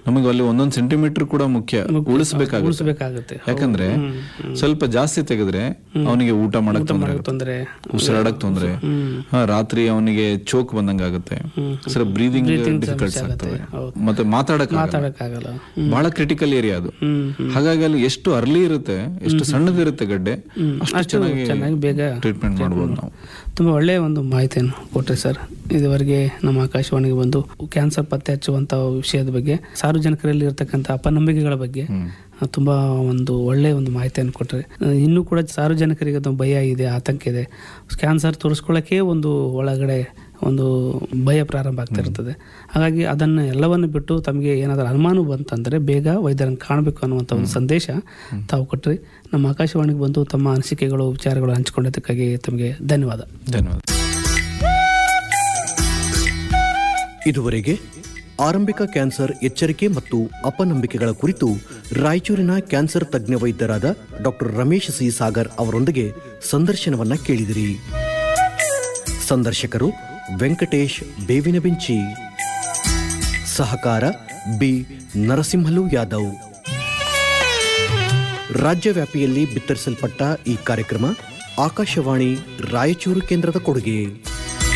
ನಮಗೆ ಅಲ್ಲಿ ಒಂದೊಂದು ಸೆಂಟಿಮೀಟರ್ ಕೂಡ ಮುಖ್ಯ ಉಳಿಸ್ಬೇಕಾಗುತ್ತೆ ಉಳಿಸ್ಬೇಕಾಗುತ್ತೆ ಯಾಕಂದ್ರೆ ಸ್ವಲ್ಪ ಜಾಸ್ತಿ ತೆಗೆದ್ರೆ ಅವನಿಗೆ ಊಟ ಮಾಡಕ್ ತೊಂದರೆ ಆಗುತ್ತೆ ತೊಂದರೆ ಉಸಿರಾಡಕ್ ತೊಂದ್ರೆ ಹಾ, ರಾತ್ರಿ ಅವನಿಗೆ ಚೋಕ್ ಬಂದಂಗ ಆಗುತ್ತೆ ಸರ್ ಬ್ರೀದಿಂಗ್ ಡಿಫಿಕಲ್ಟ್ಸ್ ಆಗ್ತವೆ ಮತ್ತೆ ಮಾತಾಡಕ್ ಆಗಲ್ಲ. ಮಾತಾಡಕ್ಕಾಗಲ್ಲ ಬಹಳ ಕ್ರಿಟಿಕಲ್ ಏರಿಯಾ ಅದು ಹಾಗಾಗಿ ಅಲ್ಲಿ ಎಷ್ಟು ಅರ್ಲಿ ಇರುತ್ತೆ ಎಷ್ಟು ಸಣ್ಣದಿರುತ್ತೆ ಗಡ್ಡೆ ಅಷ್ಟು ಚೆನ್ನಾಗಿ ಚೆನ್ನಾಗಿ ಬೇಗ ಟ್ರೀಟ್ಮೆಂಟ್ ಮಾಡ್ಬೋದು ನಾವು ತುಂಬ ಒಳ್ಳೆಯ ಒಂದು ಮಾಹಿತಿಯನ್ನು ಕೊಟ್ರಿ ಸರ್ ಇದುವರೆಗೆ ನಮ್ಮ ಆಕಾಶವಾಣಿಗೆ ಬಂದು ಕ್ಯಾನ್ಸರ್ ಪತ್ತೆ ಹಚ್ಚುವಂಥ ವಿಷಯದ ಬಗ್ಗೆ ಸಾರ್ವಜನಿಕರಲ್ಲಿ ಇರತಕ್ಕಂಥ ಅಪನಂಬಿಕೆಗಳ ಬಗ್ಗೆ ಆ, ತುಂಬಾ ಒಂದು ಒಳ್ಳೆಯ ಒಂದು ಮಾಹಿತಿಯನ್ನು ಕೊಟ್ಟರೆ ಇನ್ನೂ ಕೂಡ ಸಾರ್ವಜನಿಕರಿಗೆ ಒಂದು ಭಯ ಇದೆ ಆತಂಕ ಇದೆ ಕ್ಯಾನ್ಸರ್ ತೋರಿಸ್ಕೊಳ್ಳೋಕೆ ಒಂದು ಒಳಗಡೆ ಒಂದು ಭಯ ಪ್ರಾರಂಭ ಆಗ್ತಾ ಇರ್ತದೆ ಹಾಗಾಗಿ ಅದನ್ನು ಎಲ್ಲವನ್ನು ಬಿಟ್ಟು ತಮಗೆ ಏನಾದರೂ ಅನುಮಾನ ಬಂತಂದರೆ ಬೇಗ ವೈದ್ಯರನ್ನು ಕಾಣಬೇಕು ಅನ್ನುವಂಥ ಒಂದು ಸಂದೇಶ ತಾವು ಕೊಟ್ಟರೆ ನಮ್ಮ ಆಕಾಶವಾಣಿಗೆ ಬಂದು ತಮ್ಮ ಅನಿಸಿಕೆಗಳು ವಿಚಾರಗಳು ಹಂಚಿಕೊಂಡಿದ್ದಕ್ಕಾಗಿ ತಮಗೆ ಧನ್ಯವಾದ ಧನ್ಯವಾದ ಇದುವರೆಗೆ ಆರಂಭಿಕ ಕ್ಯಾನ್ಸರ್ ಎಚ್ಚರಿಕೆ ಮತ್ತು ಅಪನಂಬಿಕೆಗಳ ಕುರಿತು ರಾಯಚೂರಿನ ಕ್ಯಾನ್ಸರ್ ತಜ್ಞ ವೈದ್ಯರಾದ ಡಾಕ್ಟರ್ ರಮೇಶ್ ಸಿ ಸಾಗರ್ ಅವರೊಂದಿಗೆ ಸಂದರ್ಶನವನ್ನ ಕೇಳಿದಿರಿ ಸಂದರ್ಶಕರು ವೆಂಕಟೇಶ್ ಬೇವಿನ ಬಿಂಚಿ ಸಹಕಾರ ಬಿ ನರಸಿಂಹಲು ಯಾದವ್ ರಾಜ್ಯವ್ಯಾಪಿಯಲ್ಲಿ ಬಿತ್ತರಿಸಲ್ಪಟ್ಟ ಈ ಕಾರ್ಯಕ್ರಮ ಆಕಾಶವಾಣಿ ರಾಯಚೂರು ಕೇಂದ್ರದ ಕೊಡುಗೆ